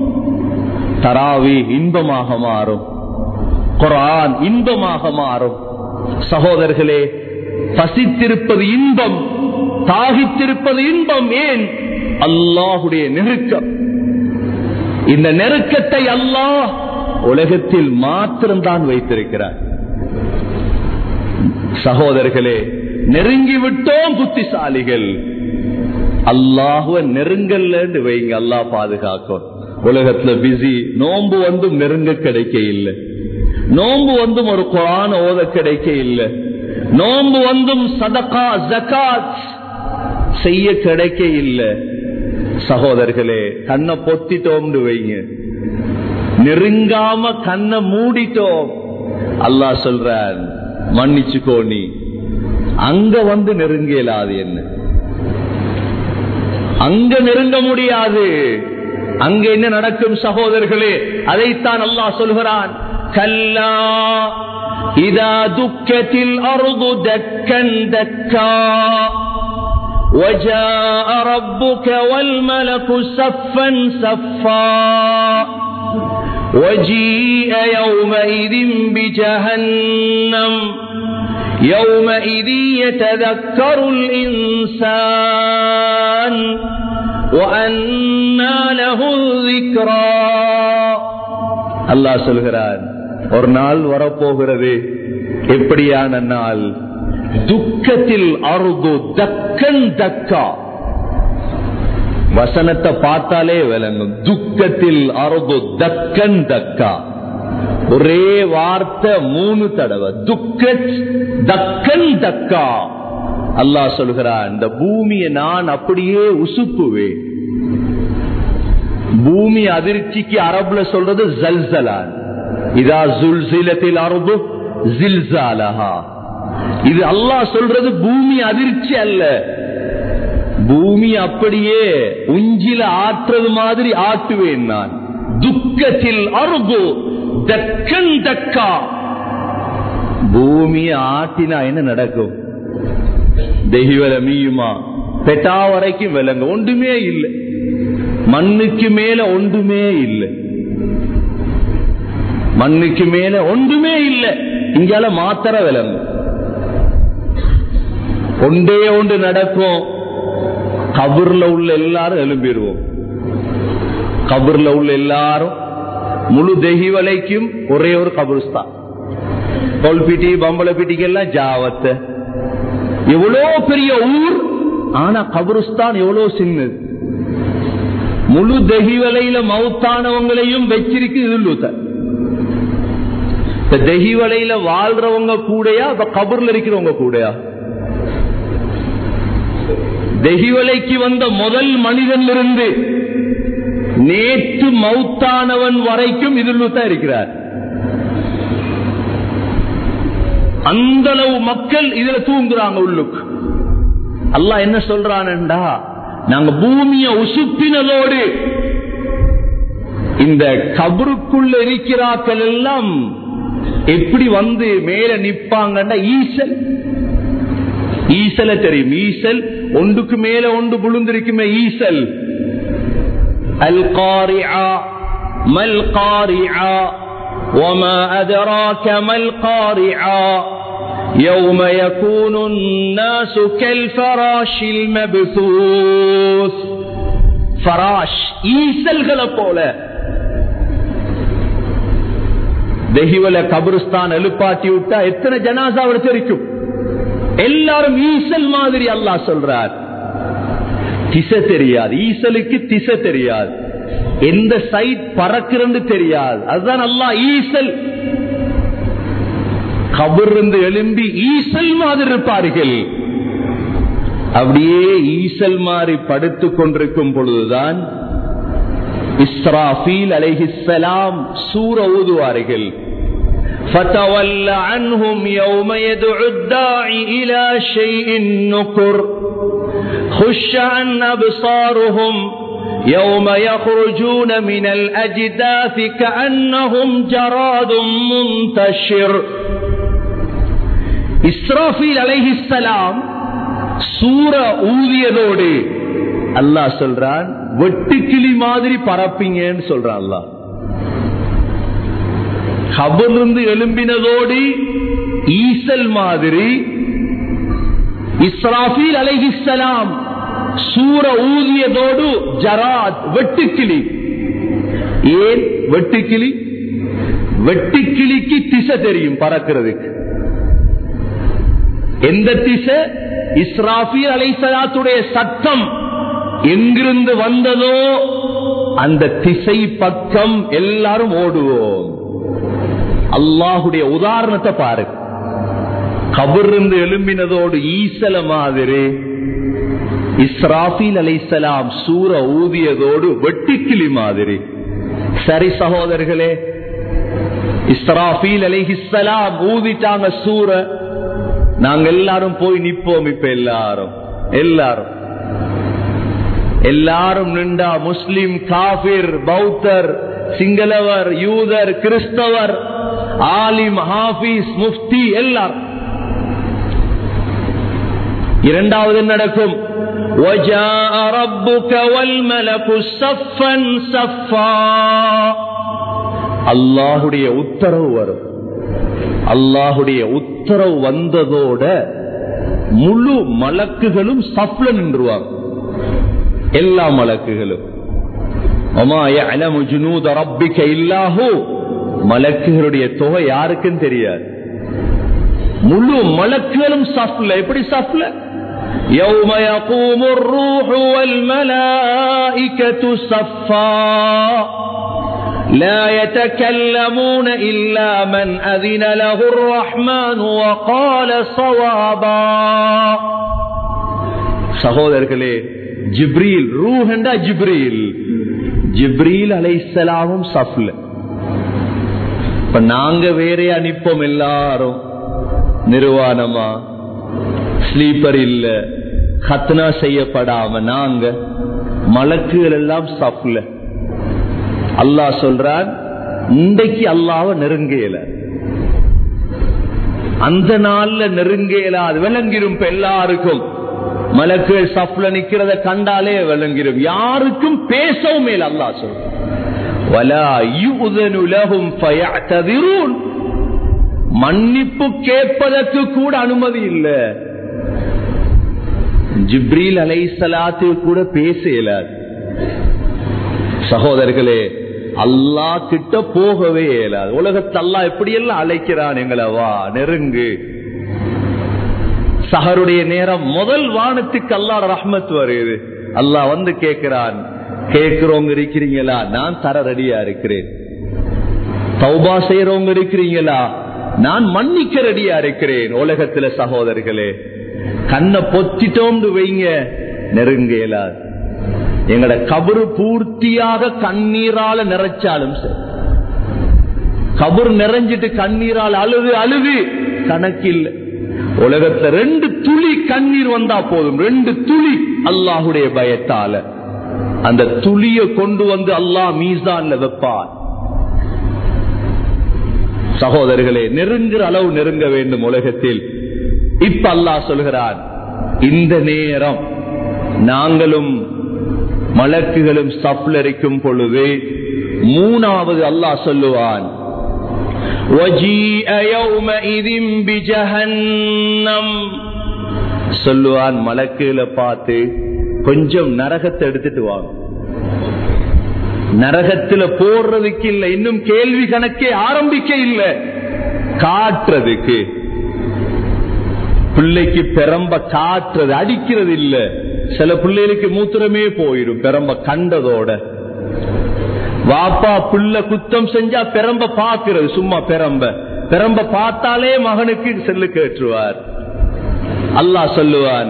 தராவி இன்பமாக மாறும் குரான் இன்பமாக மாறும் சகோதரர்களே பசித்திருப்பது இன்பம் தாகித்திருப்பது இன்பம் ஏன் அல்லாஹுடைய நெருக்கம் இந்த நெருக்கத்தை அல்லாஹ் உலகத்தில் மாத்திரம்தான் வைத்திருக்கிறார் சகோதரர்களே நெருங்கி விட்டோம் புத்திசாலிகள் அல்லாஹுவ நெருங்கல்ல வைங்க அல்லாஹ் பாதுகாக்கும் உலகத்துல பிஸி நோன்பு வந்தும் நெருங்க கிடைக்க இல்லை நோன்பு வந்தும் ஒரு குரான ஓத கிடைக்க இல்லை நோன்பு வந்தும் சதகா ஜகாத் செய்ய கிடைக்க இல்லை சகோதரர்களே கண்ணை பொத்திட்டோம்னு வைங்க நெருங்காம கண்ணை மூடிட்டோம் அல்லாஹ் சொல்றான் மன்னிச்சுக்கோ நீ அங்க வந்து நெருங்கலாது என்ன அங்க நெருங்க முடியாது அங்க என்ன நடக்கும் சகோதரர்களே அதைத்தான் அல்லாஹ் சொல்கிறான் கல்லா இதா துக்கத்தில் அருது தக்கன் தக்கா وجاء ربك والملك صفا صفا وجيء يومئذ بجهنم يومئذ يتذكر الإنسان وأنى له الذكرى الله சொல்கிறார் ஒரு நாள் வரப்போகிறது எப்படியான நாள் துக்கத்தில் அருது தக்கன் தக்கா வசனத்தை பார்த்தாலே விளங்கும் துக்கத்தில் அருது தக்கன் தக்கா ஒரே வார்த்தை மூணு தடவை துக்க தக்கன் தக்கா அல்லாஹ் சொல்கிறான் இந்த பூமியை நான் அப்படியே உசுப்புவேன் பூமி அதிர்ச்சிக்கு அரபுல சொல்றது ஜல்சலான் இதா ஜுல்சிலத்தில் அரபு ஜில்சாலஹா இது அல்லாஹ் சொல்றது பூமி அதிர்ச்சி அல்ல பூமி அப்படியே உஞ்சில ஆற்றுறது மாதிரி ஆட்டுவேன் நான் துக்கத்தில் அருகு தக்கன் தக்கா பூமியை ஆட்டினா என்ன நடக்கும் தெய்வல மீயுமா பெட்டா வரைக்கும் விலங்க ஒன்றுமே இல்லை மண்ணுக்கு மேல ஒன்றுமே இல்லை மண்ணுக்கு மேல ஒன்றுமே இல்லை இங்கால மாத்திர விலங்கும் ஒன்றே ஒன்று நடக்கும் கபூர்ல உள்ள எல்லாரும் எழும்பிடுவோம் கபூர்ல உள்ள எல்லாரும் முழு தெஹிவலைக்கும் ஒரே ஒரு கபுர்ஸ்தான் கொல்பிட்டி பம்பளப்பிட்டிக்கு எல்லாம் ஜாவத்த எவ்வளோ பெரிய ஊர் ஆனா கபருஸ்தான் எவ்வளவு சின்னது முழு தெஹிவலையில மவுத்தானவங்களையும் வச்சிருக்கு இதுல்லூத்த இந்த தெஹிவலையில வாழ்றவங்க கூடயா இப்ப கபூர்ல இருக்கிறவங்க கூடயா தெஹிவலைக்கு வந்த முதல் மனிதன் இருந்து நேற்று மௌத்தானவன் வரைக்கும் இதில் தான் இருக்கிறார் அந்த அளவு மக்கள் இதுல தூங்குறாங்க உள்ளுக்கு அல்லாஹ் என்ன சொல்றான்டா நாங்க பூமிய உசுப்பினதோடு இந்த கபருக்குள்ள இருக்கிறாக்கள் எல்லாம் எப்படி வந்து மேல நிப்பாங்கன்னா ஈசல் ஈசல தெரியும் ஈசல் ஒன்றுக்கு மேல ஒன்று புழுந்திருக்குமே ஈசல் القارعة ما القارعة وما أدراك ما القارعة يوم يكون الناس كالفراش المبثوث فراش ஈசல்களை போல தெஹிவல கபிரிஸ்தான் எழுப்பாட்டி விட்டா எத்தனை ஜனாசா அவர் தெரிக்கும் எல்லாரும் ஈசல் மாதிரி அல்லாஹ் சொல்றார் திசை தெரியாது ஈசலுக்கு திசை தெரியாது எந்த சைட் பறக்கிறது தெரியாது அதுதான் அல்லா ஈசல் கபுருந்து எழும்பி ஈசல் மாதிரி இருப்பார்கள் அப்படியே ஈசல் மாதிரி படுத்துக் கொண்டிருக்கும் பொழுதுதான் இஸ்ராஃபீல் அலைஹிஸ்ஸலாம் சூர ஊதுவார்கள் فتول عنهم يوم يدعو الداعي إلى شيء نكر خش عن أبصارهم يوم يخرجون من الأجداث كأنهم جراد منتشر இஸ்ராஃபீல் அலைஹிஸ்ஸலாம் சூர ஊதியதோடு அல்லாஹ் சொல்றான் வெட்டுக்கிளி மாதிரி பறப்பீங்கன்னு சொல்றான் அல்லாஹ் கபலிருந்து எழும்பினதோடு ஈசல் மாதிரி இஸ்ராஃபீல் அலைஹிஸ்ஸலாம் சூர ஊதியதோடு ஜராத் வெட்டுக்கிளி ஏன் வெட்டுக்கிளி வெட்டுக்கிளிக்கு திசை தெரியும் பறக்கிறதுக்கு எந்த திசை இஸ்ராஃபீல் அலைசலாத்துடைய சத்தம் எங்கிருந்து வந்ததோ அந்த திசை பக்கம் எல்லாரும் ஓடுவோம் அல்லாஹுடைய உதாரணத்தை பாரு கபருந்து எழும்பினதோடு ஈசல மாதிரி இஸ்ராஃபீல் அலைசலாம் சூர ஊதியதோடு வெட்டுக்கிளி மாதிரி சரி சகோதரர்களே இஸ்ராஃபீல் அலைஹிஸ்ஸலாம் ஊதிட்டாங்க சூர நாங்க எல்லாரும் போய் நிப்போம் இப்ப எல்லாரும் எல்லாரும் எல்லாரும் நின்றா முஸ்லிம் காபிர் பௌத்தர் சிங்களவர் யூதர் கிறிஸ்தவர் ஆலிம் ஹாபிஸ் முஃப்தி எல்லாரும் இரண்டாவது நடக்கும் وجاء ربك والملك صفا صفا அல்லாஹுடைய உத்தரவு வரும் அல்லாஹுடைய உத்தரவு வந்ததோட முழு மலக்குகளும் சப்ல நின்றுவாங்க எல்லா மலக்குகளும் மலக்குகளுடைய தொகை யாருக்கும் தெரியாது முழு மலக்குகளும் சப்ல எப்படி சப்ல يوم يقوم الروح والملائكة صفا لا يتكلمون إلا من أذن له الرحمن وقال صوابا சகோதரர்களே ஜிப்ரீல் ரூஹண்டா ஜிப்ரீல் ஜிப்ரீல் அலைசலாமும் சஃப்ல இப்ப நாங்க வேறே அனுப்போம் எல்லாரும் நிர்வாணமா ஸ்லீப்பர் இல்ல கத்னா செய்யப்படாம நாங்க மலக்குகள் எல்லாம் சஃப்ல அல்லாஹ் சொல்றான் இன்றைக்கு அல்லாவ நெருங்கல அந்த நாள்ல நெருங்கல அது விளங்கிரும் இப்ப எல்லாருக்கும் மலக்குகள் சப்ல நிக்கிறத கண்டாலே விளங்கிரும் யாருக்கும் பேசவும் மேல அல்லா சொல்லும் மன்னிப்பு கேட்பதற்கு கூட அனுமதி இல்ல ஜிப்ரீல் அலை சலாத்து கூட பேச இயலாது சகோதரர்களே அல்லா கிட்ட போகவே இயலாது உலகத்தை அல்லா எப்படியெல்லாம் அழைக்கிறான் எங்களை வா நெருங்கு சஹருடைய நேரம் முதல் வானத்துக்கு அல்லாட ரஹ்மத் வருது அல்லாஹ் வந்து கேட்கிறான் கேட்கிறவங்க இருக்கிறீங்களா நான் தர ரெடியா இருக்கிறேன் தௌபா செய்யறவங்க இருக்கிறீங்களா நான் மன்னிக்க ரெடியா இருக்கிறேன் உலகத்துல சகோதரர்களே கண்ணை பொத்திட்டோம்னு வைங்க நெருங்க இயலாது எங்கட கபரு பூர்த்தியாக கண்ணீரால நிறைச்சாலும் சரி கபர் நிறைஞ்சிட்டு கண்ணீரால் அழுது அழுது கணக்கில்லை உலகத்துல ரெண்டு துளி கண்ணீர் வந்தா போதும் ரெண்டு துளி அல்லாஹுடைய பயத்தால அந்த துளிய கொண்டு வந்து அல்லாஹ் மீசான்ல வைப்பார் சகோதரர்களே நெருங்குற அளவு நெருங்க வேண்டும் உலகத்தில் இப்ப அல்லாஹ் சொல்கிறான் இந்த நேரம் நாங்களும் மலக்குகளும் சப்ளரிக்கும் பொழுது மூணாவது அல்லாஹ் சொல்லுவான் சொல்லுவான் மலக்குல பார்த்து கொஞ்சம் நரகத்தை எடுத்துட்டு வாங்க நரகத்துல போடுறதுக்கு இல்ல இன்னும் கேள்வி கணக்கே ஆரம்பிக்க இல்ல காட்டுறதுக்கு பிள்ளைக்கு பெரம்ப காட்டுறது அடிக்கிறது இல்ல சில பிள்ளைகளுக்கு மூத்திரமே போயிடும் பெரம்ப கண்டதோட வாப்பா புள்ள குத்தம் செஞ்சா பெரம்ப பாக்குறது சும்மா பெரம்ப பெரம்ப பார்த்தாலே மகனுக்கு செல்லு கேட்டுருவார் அல்லாஹ் சொல்லுவான்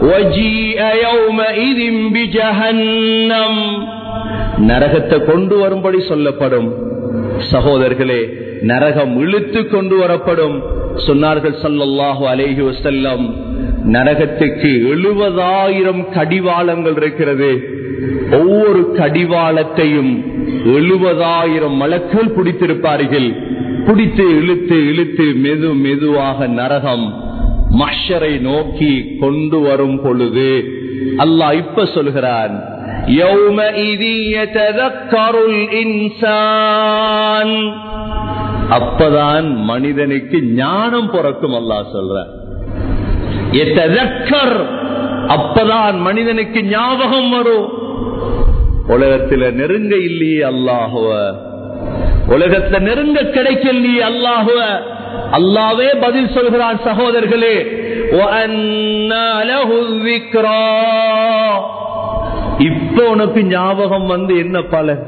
நரகத்தை கொண்டு வரும்படி சொல்லப்படும் சகோதரர்களே நரகம் இழுத்து கொண்டு வரப்படும் சொன்னார்கள் சல்லல்லாஹு அலேஹி வசல்லம் நரகத்துக்கு எழுபதாயிரம் கடிவாளங்கள் இருக்கிறது ஒவ்வொரு கடிவாளத்தையும் எழுபதாயிரம் மலக்கள் பிடித்திருப்பார்கள் பிடித்து இழுத்து இழுத்து மெது மெதுவாக நரகம் மஷரை நோக்கி கொண்டு வரும் பொழுது அல்லாஹ் இப்ப சொல்கிறான் அப்பதான் மனிதனுக்கு ஞானம் பிறக்கும் அல்லா சொல்ற அப்பதான் மனிதனுக்கு ஞாபகம் வரும் உலகத்துல நெருங்க இல்லையே அல்லாஹுவ உலகத்துல நெருங்க கிடைக்கலையே அல்லாஹுவ அல்லாவே பதில் சொல்கிறான் சகோதரர்களே இப்ப உனக்கு ஞாபகம் வந்து என்ன பலன்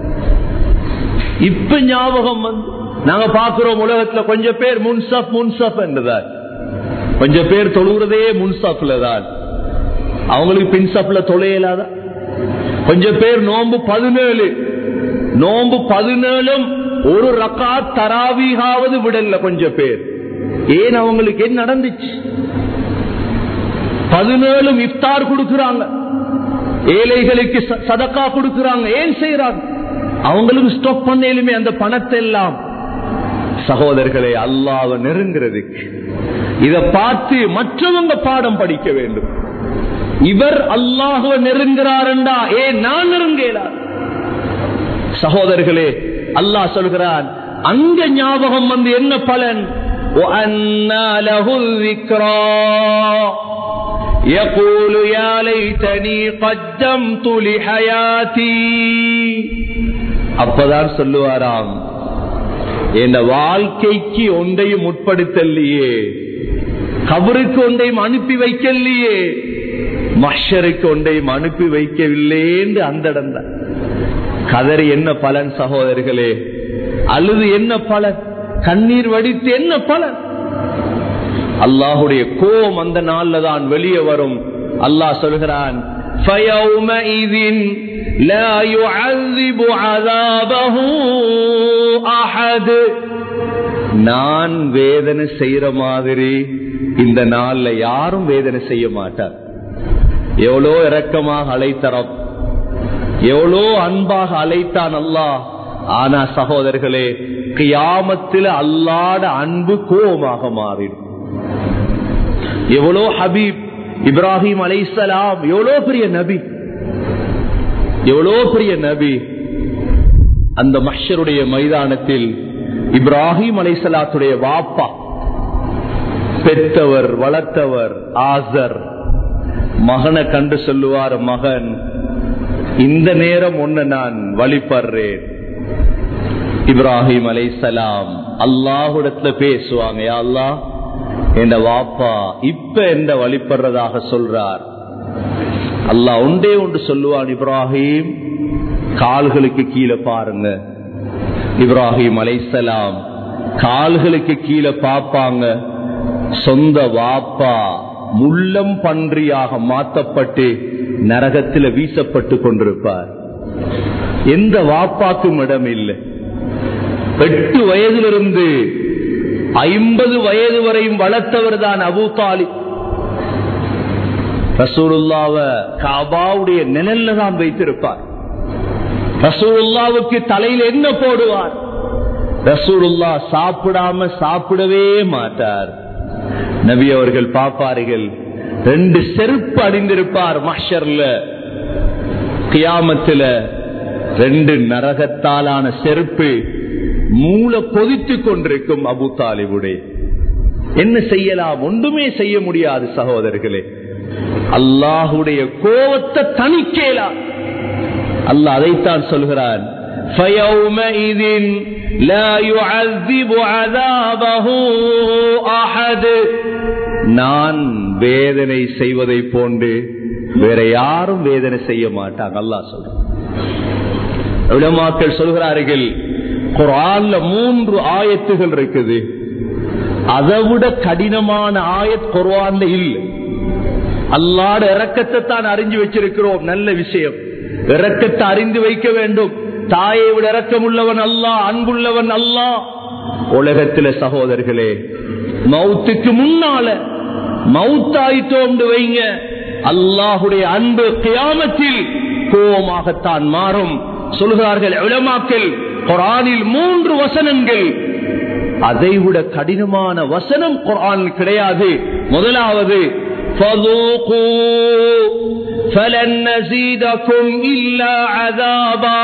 இப்ப ஞாபகம் வந்து நாங்க பாக்குறோம் உலகத்துல கொஞ்சம் பேர் முன்சப் முன்சப் என்றுதான் கொஞ்சம் பேர் தொழுகிறதே முன்சப்ல தான் அவங்களுக்கு பின்சப்ல தொலையலாதான் கொஞ்சம் பேர் நோம்பு பதினேழு நோம்பு பதினேழும் ஒரு ரக்கா தராவிகாவது விடல கொஞ்சம் பேர் ஏன் அவங்களுக்கு என்ன நடந்துச்சு பதினேழும் இஃப்தார் கொடுக்கிறாங்க ஏழைகளுக்கு ச- சதக்கா கொடுக்கறாங்க ஏன் செய்யறாங்க அவங்களுக்கு ஸ்டாக் பண்ணலுமே அந்த பணத்தை எல்லாம் சகோதரர்களே அல்லாஹ்வை நெருங்கிறதுக்கு இத பார்த்து மற்றவங்க பாடம் படிக்க வேண்டும் இவர் அல்லாஹுவ நெருங்கிறாரண்டா ஏன் நான் நெருங்கலா சகோதரர்களே அல்லாஹ் சொல்கிறான் அங்க ஞாபகம் வந்து என்ன பலன் وَأَنَّى لَهُ الذِّكْرَى يَقُولُ يَا لَيْتَنِي قَدَّمْتُ لِحَيَاتِي அப்பதான் சொல்லுவாராம் என் வாழ்க்கைக்கு ஒன்றையும் உட்படுத்தலையே கபருக்கு ஒன்றையும் அனுப்பி வைக்கலையே மஷருக்கு ஒன்றையும் அனுப்பி வைக்கவில்லைன்னு அந்த இடம் தான் கதறி என்ன பலன் சகோதரர்களே அழுது என்ன பலன் கண்ணீர் வடித்து என்ன பலன் அல்லாஹுடைய கோபம் அந்த நாள்ல தான் வெளியே வரும் அல்லாஹ் சொல்கிறான் فَيَوْمَئِذٍ لَا يُعَذِّبُ عَذَابَهُ أَحَدٌ நான் வேதனை செய்யற மாதிரி இந்த நாள்ல யாரும் வேதனை செய்ய மாட்டார் எவ்வளோ இரக்கமாக அழைத்தரம் எவ்வளோ அன்பாக அழைத்தான் அல்லாஹ் ஆனா சகோதரர்களே கியாமத்தில் அல்லாட அன்பு கோபமாக மாறிடும் எவ்வளோ ஹபீப் இப்ராஹிம் அலைசலாம் எவ்வளோ பெரிய நபி எவ்வளோ பெரிய நபி அந்த மஷருடைய மைதானத்தில் இப்ராஹிம் அலைசலாத்துடைய வாப்பா பெற்றவர் வளர்த்தவர் ஆசர் மகனை கண்டு சொல்லுவார் மகன் இந்த நேரம் ஒன்னு நான் வழிபடுறேன் இப்ராஹிம் அலைசலாம் அல்லாஹுடத்துல பேசுவாங்க யா அல்லாஹ் என் வாப்பா இப்ப எந்த வழிபடுறதாக சொல்றார் அல்லாஹ் ஒன்றே ஒன்று சொல்லுவான் இப்ராஹிம் கால்களுக்கு கீழே பாருங்க இப்ராஹிம் அலைசலாம் கால்களுக்கு கீழே பார்ப்பாங்க சொந்த வாப்பா முள்ளம் பன்றியாக மாற்றப்பட்டு நரகத்தில் வீசப்பட்டு கொண்டிருப்பார் எந்த வாப்பாக்கும் இடம் இல்லை எட்டு வயதிலிருந்து ஐம்பது வயது வரையும் வளர்த்தவர் தான் அபு தாலி ரசூலுல்லாவ காபாவுடைய நிழல்ல தான் வைத்திருப்பார் ரசூலுல்லாவுக்கு தலையில் என்ன போடுவார் ரசூலுல்லா சாப்பிடாம சாப்பிடவே மாட்டார் நபி அவர்கள் பாப்பார்கள் ரெண்டு செருப்பு அணிந்திருப்பார் மஷர்ல கியாமத்துல ரெண்டு நரகத்தாலான செருப்பு மூல கொதித்துக் கொண்டிருக்கும் அபு தாலிபுடைய என்ன செய்யலாம் ஒன்றுமே செய்ய முடியாது சகோதரர்களே அல்லாஹுடைய கோவத்தை தணிக்கலாம் அல்லாஹ் அதைத்தான் சொல்கிறான் فَيَوْمَئِذٍ لَا يُعَذِّبُ عَذَابَهُ أَحَدٌ நான் வேதனை செய்வதை போன்று வேற யாரும் வேதனை செய்ய மாட்டாங்க அல்லாஹ் சொல்றான் உலமாக்கள் சொல்கிறார்கள் குரான்ல மூன்று ஆயத்துகள் இருக்குது அதை விட கடினமான ஆயத் குர்ஆன்ல இல்லை அல்லாட இறக்கத்தை தான் அறிஞ்சு வச்சிருக்கிறோம் நல்ல விஷயம் இறக்கத்தை அறிந்து வைக்க வேண்டும் தாயை விட இறக்கம் உள்ளவன் அல்லா அன்புள்ளவன் அல்லா உலகத்தில சகோதரர்களே மௌத்துக்கு முன்னால மௌத்தாயிட்டோம் வைங்க அல்லாஹுடைய அன்பு கியாமத்தில் கோபமாகத்தான் மாறும் சொல்கிறார்கள் உலமாக்கள் குரானில் மூன்று வசனங்கள் அதைவிட கடினமான வசனம் குரான் கிடையாது முதலாவது فذوقوا فلن نزيدكم إلا عذابا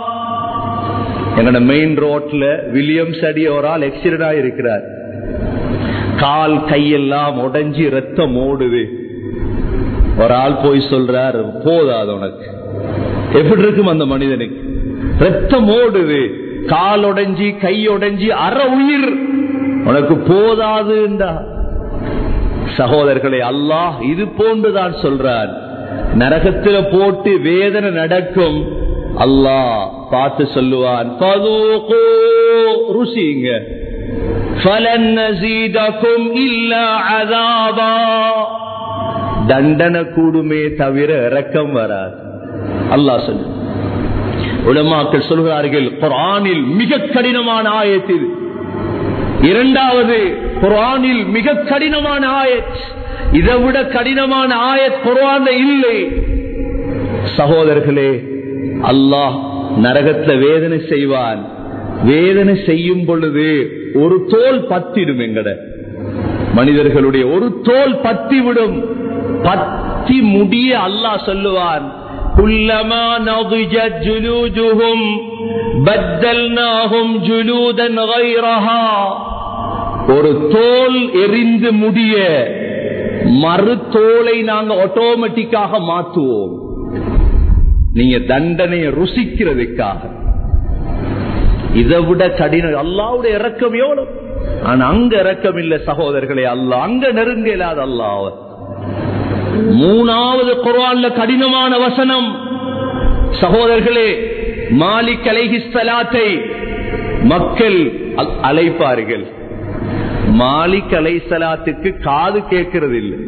எங்கட மெயின் ரோட்ல வில்லியம்ஸ் அடி ஒரு ஆள் எக்சிடென்ட் இருக்கிறார் கால் கையெல்லாம் உடைஞ்சி ரத்தம் ஓடுது ஒரு ஆள் போய் சொல்றார் போதாது உனக்கு எப்படி இருக்கும் அந்த மனிதனுக்கு ரத்தம் ஓடுது கால் உடைஞ்சி கை உடைஞ்சி அற உயிர் உனக்கு போதாதுண்டா சகோதரர்களே அல்லாஹ் இது போன்றுதான் சொல்றார் நரகத்துல போட்டு வேதனை நடக்கும் அல்லாஹ் பார்த்து சொல்லுவான் "ஃபதூகு", ருசிங்க "ஃபலன் நஸீதகும் இல்லா அஸாபா." தண்டனை கூடுமே தவிர இரக்கம் வராது அல்லாஹ் சொல்லு உலமாக்கள் சொல்கிறார்கள் குரானில் மிக கடினமான ஆயத்தில் இரண்டாவது குரானில் மிக கடினமான ஆயத் இதை விட கடினமான ஆயத் குரான் இல்லை சகோதரர்களே அல்லாஹ் நரகத்துல வேதனை செய்வான் வேதனை செய்யும் பொழுது ஒரு தோல் பத்திடும் எங்கட மனிதர்களுடைய ஒரு தோல் பத்தி விடும் பத்தி முடிய அல்லாஹ் சொல்லுவான் كلما نضجت جلودهم بدلناهم جلودا غيرها ஒரு தோல் எரிந்து முடிய மறு தோலை நாங்க ஆட்டோமேட்டிக்காக மாற்றுவோம் நீங்க தண்டனையை ருசிக்கிறதுக்காக இதை விட கடினம் அல்லாவுடைய இறக்கம் எவ்வளவு ஆனா அங்க இறக்கம் இல்ல சகோதரர்களே அல்ல அங்க நெருங்க இல்லாத அல்லாவ மூணாவது குரான்ல கடினமான வசனம் சகோதரர்களே மாலிக் அலைஹிஸ்தலாத்தை மக்கள் அழைப்பார்கள் மாலிக் அலைசலாத்துக்கு காது கேட்கிறது இல்லை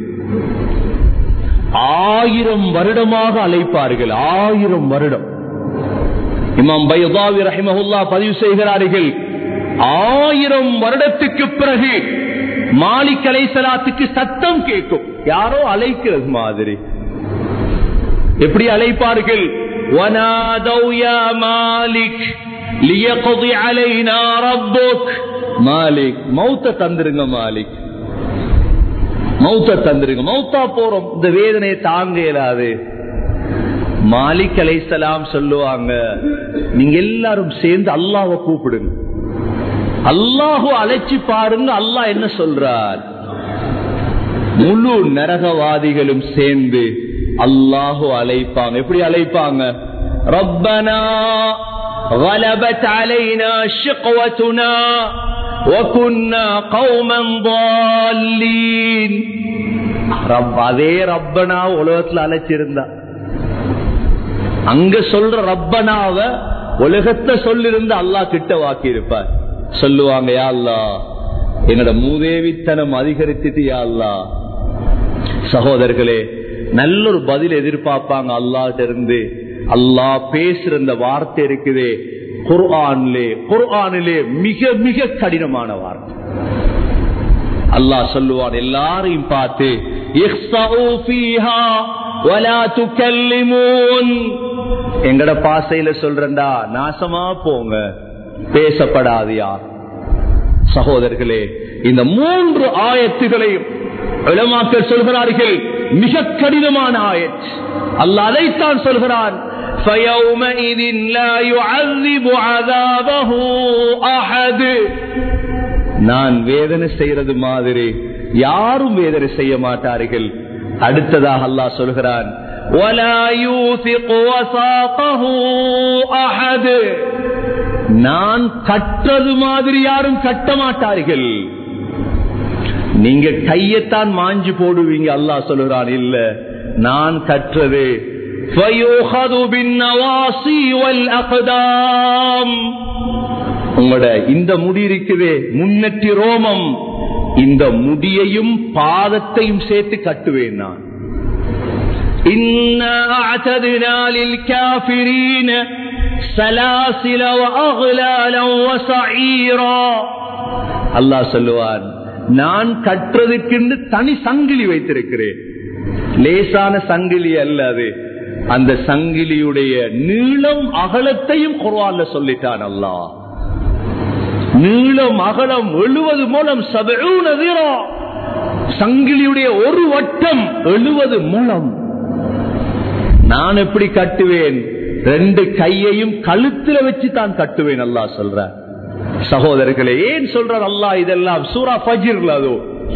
ஆயிரம் வருடமாக அழைப்பார்கள் ஆயிரம் வருடம் இமாம் பைதாவி ரஹிமஹுல்லா பதிவு செய்கிறார்கள் ஆயிரம் வருடத்துக்கு பிறகு மாலிக் அலைசலாத்துக்கு சத்தம் கேட்கும் யாரோ அழைக்கிறது மாதிரி எப்படி அழைப்பார்கள் மாலிக் லியகுதி அலைனா ரப்புக் மாலிக் மௌத்த தந்துருங்க மாலிக் மௌத்த தந்துருங்க மௌத்தா போறோம் இந்த வேதனையை தாங்க இயலாது மாலிக் அலைசலாம் சொல்லுவாங்க நீங்க எல்லாரும் சேர்ந்து அல்லாஹ் கூப்பிடுங்க அல்லாஹு அழைச்சி பாருங்க அல்லாஹ் என்ன சொல்றார் முழு நரகவாதிகளும் சேர்ந்து அல்லாஹு அழைப்பாங்க எப்படி அழைப்பாங்க ரப்பனா غلبت علينا شقوتنا وكنا قوما ضالين ரப் அதே ரப்பனா உலகத்துல அழைச்சிருந்தா அங்க சொல்ற ரப்பனாவ உலகத்தை சொல்லிருந்து அல்லாஹ் கிட்ட வாக்கி இருப்பார் சொல்லுவாங்க யா அல்லா என்னோட மூதேவித்தனம் அதிகரித்துட்டு யா அல்லா சகோதரர்களே நல்ல ஒரு பதில் எதிர்பார்ப்பாங்க அல்லாஹ் இருந்து அல்லாஹ் பேசுற இந்த வார்த்தை இருக்குது குர்ஆன்லே குர்ஆனிலே மிக மிக கடினமான வார்த்தை அல்லாஹ் சொல்லுவான் எல்லாரையும் பார்த்து எங்கட பாசையில சொல்றா நாசமா போங்க பேசப்படாது யார் சகோதரர்களே இந்த மூன்று ஆயத்துகளையும் இளமாக்கள் சொல்கிறார்கள் மிக கடினமான ஆயத் அல்ல அதைத்தான் சொல்கிறான் فيومئذ لا يعذب عذابه أحد நான் வேதனை செய்யறது மாதிரி யாரும் வேதனை செய்ய மாட்டார்கள் அடுத்ததாக அல்லாஹ் சொல்கிறான் ولا يوثق وثاقه أحد நான் கற்றது மாதிரி யாரும் கட்ட மாட்டார்கள் நீங்க கையத்தான் மாஞ்சு போடுவீங்க அல்லாஹ் சொல்லுறான் இல்ல நான் கற்றது உங்களோட இந்த முடி இருக்குதே முன்னெற்றி ரோமம் இந்த முடியையும் பாதத்தையும் சேர்த்து கட்டுவேன் நான் إنا أعتدنا للكافرين سلاسل وأغلالا وسعيرا அல்லாஹ் சொல்லுவான் நான் கட்டுறதுக்கு தனி சங்கிலி வைத்திருக்கிறேன் லேசான சங்கிலி அல்ல அது அந்த சங்கிலியுடைய நீளம் அகலத்தையும் குர்வான்ல சொல்லிட்டான் அல்லாஹ் நீளம் அகலம் எழுவது மூலம் சங்கிலியுடைய ஒரு வட்டம் எழுவது மூலம் நான் எப்படி கட்டுவேன் ரெண்டு கையையும் கழுத்துல வச்சு தான் கட்டுவேன் அல்லா சொல்ற சகோதரர்களே ஏன் சொல்றார் அல்லாஹ் இதெல்லாம் சூரா பஜிர்ல அதோ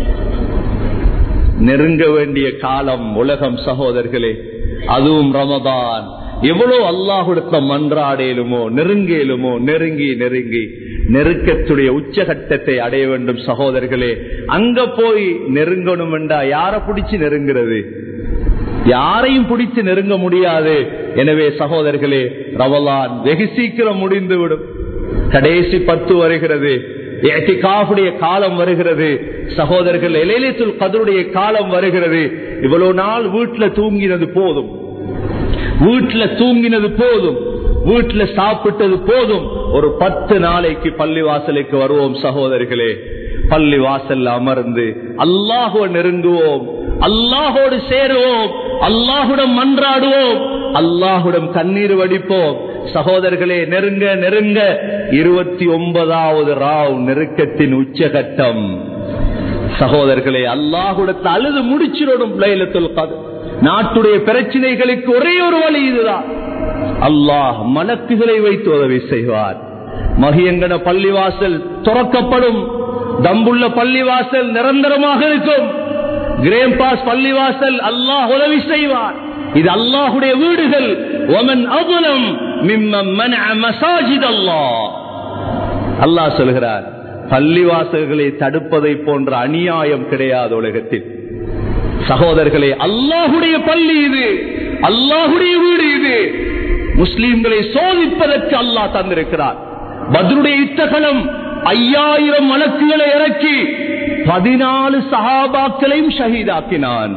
நெருங்க வேண்டிய காலம் உலகம் சகோதரர்களே அதுவும் ரமதான் எவ்வளவு அல்லாஹுடத்த மன்றாடேலுமோ நெருங்கேலுமோ நெருங்கி நெருங்கி நெருக்கத்துடைய உச்சகட்டத்தை அடைய வேண்டும் சகோதரர்களே அங்க போய் நெருங்கணும் என்றா யார பிடிச்சு நெருங்கிறது யாரையும் பிடித்து நெருங்க முடியாது எனவே சகோதரர்களே ரவலான் வெகு சீக்கிரம் முடிந்துவிடும் கடைசி பத்து வருகிறது ஏத்திகாவுடைய காலம் வருகிறது சகோதரர்கள் எலேலித்துல் கதருடைய காலம் வருகிறது இவ்வளவு நாள் வீட்டுல தூங்கினது போதும் வீட்டுல தூங்கினது போதும் வீட்டுல சாப்பிட்டது போதும் ஒரு பத்து நாளைக்கு பள்ளி வாசலுக்கு வருவோம் சகோதரர்களே பள்ளி வாசல்ல அமர்ந்து அல்லாஹுவ நெருங்குவோம் அல்லாஹோடு சேருவோம் அல்லாஹுடன் மன்றாடுவோம் அல்லாஹுடன் கண்ணீர் வடிப்போம் சகோதரர்களே நெருங்க நெருங்க இருபத்தி ஒன்பதாவது ராவ் நெருக்கத்தின் உச்சகட்டம் சகோதரர்களே அல்லாஹுடத்தை அழுது முடிச்சிடணும் லைலத்துல் கதர் நாட்டுடைய பிரச்சனைகளுக்கு ஒரே ஒரு வழி இதுதான் அல்லாஹ் மலக்குகளை வைத்து உதவி செய்வார் மகியங்கன பள்ளிவாசல் துறக்கப்படும் தம்புள்ள பள்ளிவாசல் நிரந்தரமாக இருக்கும் கிரேம் பாஸ் பள்ளிவாசல் அல்லாஹ் உதவி செய்வார் இது அல்லாஹுடைய வீடுகள் ஒமன் அபுலம் மிம்மம் மசாஜித் அல்லாஹ் அல்லாஹ் சொல்கிறார் பள்ளிவாசல்களை தடுப்பதை போன்ற அநியாயம் கிடையாது உலகத்தில் சகோதரர்களே அல்லாஹுடைய பள்ளி இது அல்லாஹுடைய வீடு இது முஸ்லீம்களை சோதிப்பதற்கு அல்லாஹ் தந்திருக்கிறார் பத்ருடைய யுத்தகலம் ஐயாயிரம் வழக்குகளை இறக்கி பதினாலு சகாபாக்களையும் ஷஹீதாக்கினான்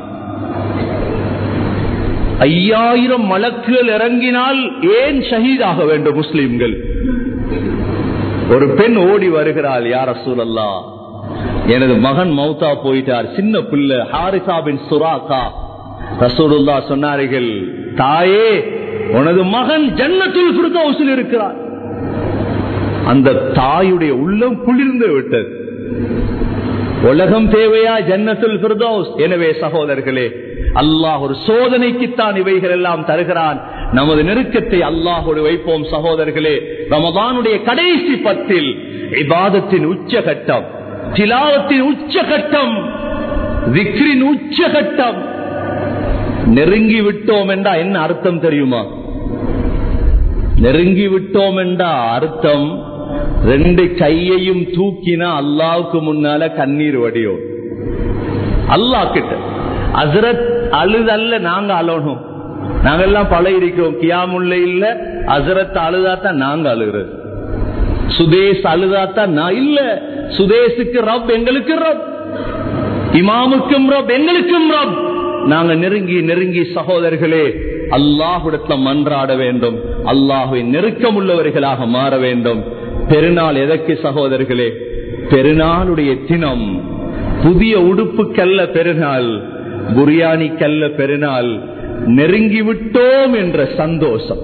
ஐயாயிரம் வழக்குகள் இறங்கினால் ஏன் ஷஹீதாக வேண்டும் முஸ்லிம்கள் ஒரு பெண் ஓடி வருகிறாள் யார் சூழல்லா எனது மகன் மௌத்தா போயிட்டார் சின்ன பிள்ளை ஹாரிசாபின் சுராக்கா ரசூலுல்லா சொன்னார்கள் தாயே உனது மகன் ஜன்னத்துல் ஃபிர்தௌஸில் இருக்கிறார் அந்த தாயுடைய உள்ளம் குளிர்ந்து விட்டது உலகம் தேவையா ஜன்னத்துல் ஃபிர்தௌஸ் எனவே சகோதரர்களே அல்லாஹ் ஒரு சோதனைக்குத்தான் இவைகள் எல்லாம் தருகிறான் நமது நெருக்கத்தை அல்லாஹோடு வைப்போம் சகோதரர்களே ரமதானுடைய கடைசி பத்தில் இபாதத்தின் உச்சகட்டம் திலாவத்தின் உச்சகட்டம் விக்ரின் உச்சகட்டம் நெருங்கி விட்டோம் என்றா என்ன அர்த்தம் தெரியுமா நெருங்கி விட்டோம் என்றா அர்த்தம் ரெண்டு கையையும் தூக்கினா அல்லாவுக்கு முன்னால கண்ணீர் வடியும் அல்லா கிட்ட அசரத் அழுதல்ல நாங்க அழணும் நாங்கெல்லாம் பழ இருக்கிறோம் கியாமுல்ல இல்ல அசரத் அழுதாத்தான் நாங்க அழுகிறது சுதேஷ் அழுதாத்தான் நான் இல்ல சுதேஷுக்கு ரப் எங்களுக்கு ரப் இமாமுக்கும் ரப் எங்களுக்கும் ரப் நாங்க நெருங்கி நெருங்கி சகோதரர்களே அல்லாஹுடத்துல மன்றாட வேண்டும் அல்லாஹுவின் நெருக்கம் உள்ளவர்களாக மாற வேண்டும் பெருநாள் எதற்கு சகோதரர்களே பெருநாளுடைய தினம் புதிய உடுப்புக்கல்ல பெருநாள் புரியாணிக்கல்ல பெருநாள் நெருங்கி விட்டோம் என்ற சந்தோஷம்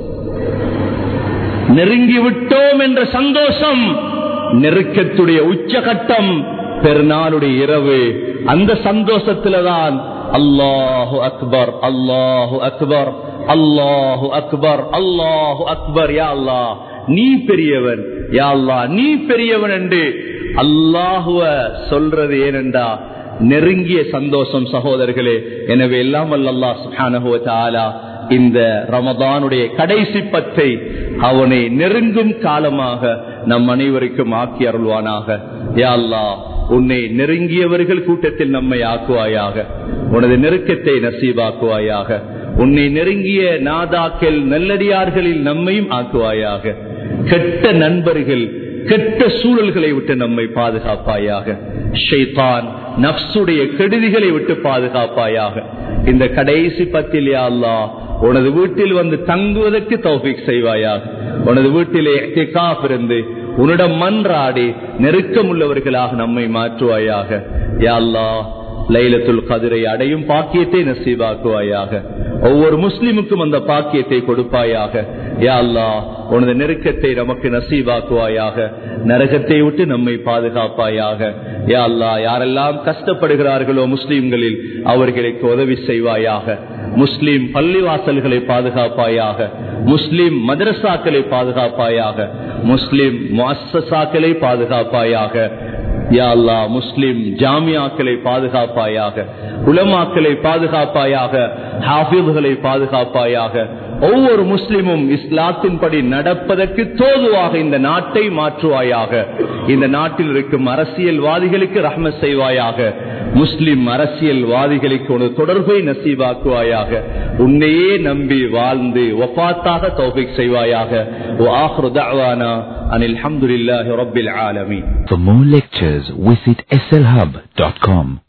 நெருங்கி விட்டோம் என்ற சந்தோஷம் நெருக்கத்துடைய உச்சகட்டம் பெருநாளுடைய இரவு அந்த சந்தோஷத்தில்தான் அல்லாஹு அக்பர் அல்லாஹு அக்பர் அல்லாஹு அக்பர் அல்லாஹு அக்பர் யா அல்லா நீ பெரியவன் யா அல்லா நீ பெரியவன் என்று அல்லாஹுவ சொல்றது ஏனென்றா நெருங்கிய சந்தோஷம் சகோதரர்களே எனவே எல்லாம் அல்லா சுஹானஹுவ தாலா இந்த ரமதானுடைய கடைசி பத்தை அவனை நெருங்கும் காலமாக நம் அனைவருக்கும் ஆக்கி அருள்வானாக யா அல்லா உன்னை நெருங்கியவர்கள் கூட்டத்தில் நம்மை ஆக்குவாயாக உனது நெருக்கத்தை நசீபாக்குவாயாக உன்னை நெருங்கிய நாதாக்கள் நல்லடியார்களில் நம்மையும் ஆக்குவாயாக கெட்ட நண்பர்கள் கெட்ட சூழல்களை விட்டு நம்மை பாதுகாப்பாயாக ஷைத்தான் நப்சுடைய கெடுதிகளை விட்டு பாதுகாப்பாயாக இந்த கடைசி பத்தில் யா அல்லா உனது வீட்டில் வந்து தங்குவதற்கு தௌஃபிக் செய்வாயாக உனது வீட்டிலே இருந்து உன்னிடம் மன்றாடி நெருக்கம் உள்ளவர்களாக நம்மை மாற்றுவாயாக யா அல்லா லைலத்துல் கதிரை அடையும் பாக்கியத்தை நசீவாக்குவாயாக ஒவ்வொரு முஸ்லிமுக்கும் அந்த பாக்கியத்தை கொடுப்பாயாக யா அல்லா உனது நெருக்கத்தை நமக்கு நசீவாக்குவாயாக நரகத்தை விட்டு நம்மை பாதுகாப்பாயாக யா அல்லா யாரெல்லாம் கஷ்டப்படுகிறார்களோ முஸ்லிம்களில் அவர்களுக்கு உதவி செய்வாயாக முஸ்லிம் பள்ளிவாசல்களை பாதுகாப்பாயாக முஸ்லிம் மதரசாக்களை பாதுகாப்பாயாக முஸ்லிம் மாசசாக்களை பாதுகாப்பாயாக யா அல்லா முஸ்லிம் ஜாமியாக்களை பாதுகாப்பாயாக உலமாக்களை பாதுகாப்பாயாக ஹாஃபிதுகளை பாதுகாப்பாயாக ஒவ்வொரு முஸ்லிமும் இஸ்லாத்தின்படி நடப்பதற்கு தோதுவாக இந்த நாட்டை மாற்றுவாயாக இந்த நாட்டில் இருக்கும் அரசியல்வாதிகளுக்கு ரஹ்ம செய்வாயாக முஸ்லிம் அரசியல்வாதிகளுக்கு ஒரு தொடர்பை நசீவாக்குவாயாக உன்னையே நம்பி வாழ்ந்து ஒஃபாத்தாக தௌபிக் செய்வாயாக அனில் அஹமதுல்லாஹி ரபில் ஆலமீன் For more lectures, visit slhub.com.